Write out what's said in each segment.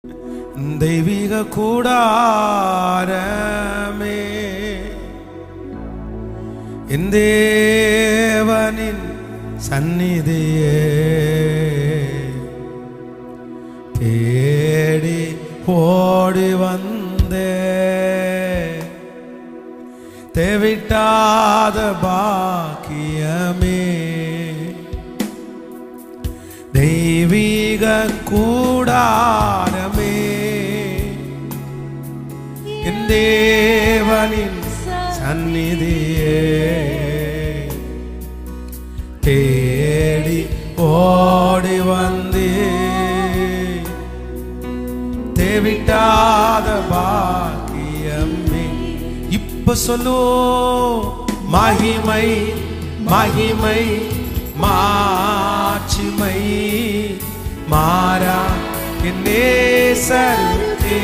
தெய்வீக கூடாரமே என் தேவனின் சந்நிதியே தேடி ஓடி வந்தே தேவிட்டாத பாக்கியமே தெய்வீக கூடாரமே என் தேவனின் சந்நிதியே தேடி ஓடி வந்தே தேவிட்டாத பாக்கியமே இப்ப சொல்லு மகிமை மகிமை மாட்சிமை மாறா என் நேசருக்கே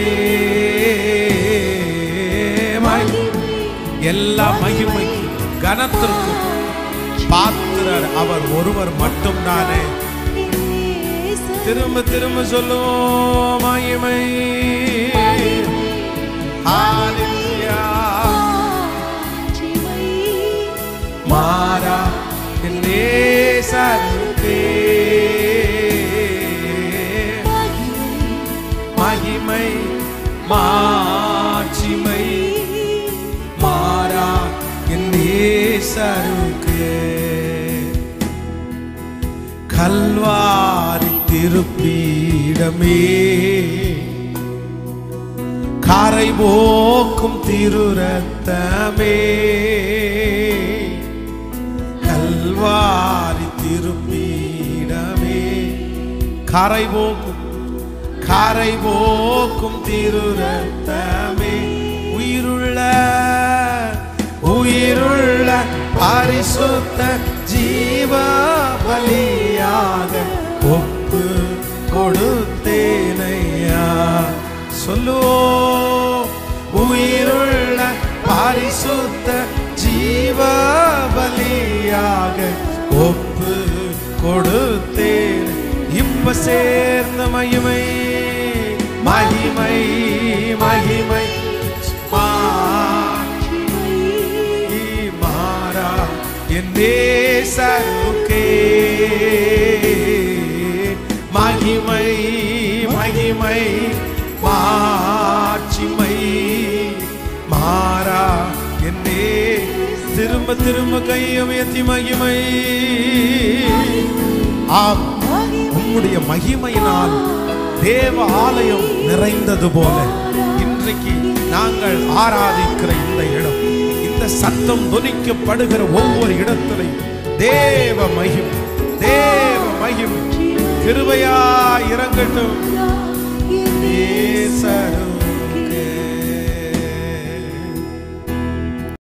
மகிமை எல்லா மகிமைக்கும் கனத்திற்கும் பாத்திரர் அவர் ஒருவர் மட்டும்தானே திரும்ப திரும்ப சொல்லுவோம் மகிமை ஹalleluya மாறா என் நேசருக்கே மகிமை மாட்சிமை மாறா என் நேசருக்கே கல்வாரி திருப்பீடமே கரை போக்கும் திருரத்தமே கல்வாரி திருப்பீடமே கரை போக்கும் கரை போக்கும் திருரத்தமே உயிருள்ள உயிருள்ள பரிசுத்த ஜீவ பலியாக ஒப்பு கொடுத்தேனையா சொல்லுவோ உயிருள்ள பரிசுத்த ஜீவ பலியாக ஒப்பு கொடுத்தேன் இப்ப சேர்ந்த மகிமை மகிமை மகிமை மாறா என் நேசருக்கே மகிமை மகிமை மாட்சிமை மாறா என்னே திரும்ப திரும்ப கையமையத்தி மகிமை ஆம் உம்முடைய மகிமையினால் தேவ ஆலயம் நிறைந்தது போல இன்றைக்கு நாங்கள் ஆராதிக்கிற இந்த இடம் இந்த சத்தம் துணிக்கப்படுகிற ஒவ்வொரு இடத்திலையும் தேவ மகிமை தேவ மகிமை கிருபையா இறங்கட்டும்